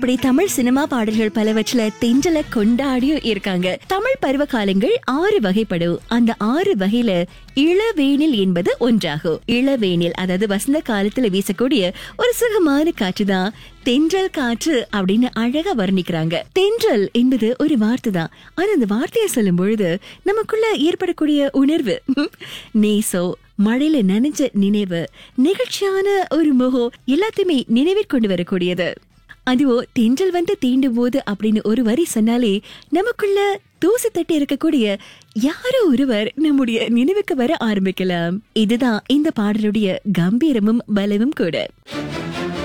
இப்படி தமிழ் சினிமா பாடல்கள் பலவற்றில தென்றல கொண்டாடியும் இருக்காங்க தமிழ் பருவ காலங்கள் ஆறு வகைப்படும் அந்த ஆறு வகையில இளவேனில் என்பது ஒன்றாகும் இளவேனில் அதாவது வசந்த காலத்துல வீசக்கூடிய ஒரு சுகமான காற்று தான் தென்றல் காற்று அப்படின்னு அழகா வர்ணிக்கிறாங்க தென்றல் என்பது ஒரு வார்த்தை தான் ஆனா அந்த வார்த்தையை சொல்லும் பொழுது நமக்குள்ள ஏற்படக்கூடிய உணர்வு நேசோ மழையில நனைஞ்ச நினைவு நெகிழ்ச்சியான ஒரு முகம் எல்லாத்தையுமே நினைவிற் கொண்டு வரக்கூடியது அதுவோ தென்றல் வந்து தீண்டும் போது அப்படின்னு ஒரு வரி சொன்னாலே நமக்குள்ள தூசி தட்டி இருக்கக்கூடிய யாரோ ஒருவர் நம்முடைய நினைவுக்கு வர ஆரம்பிக்கலாம் இதுதான் இந்த பாடலுடைய கம்பீரமும் பலமும் கூட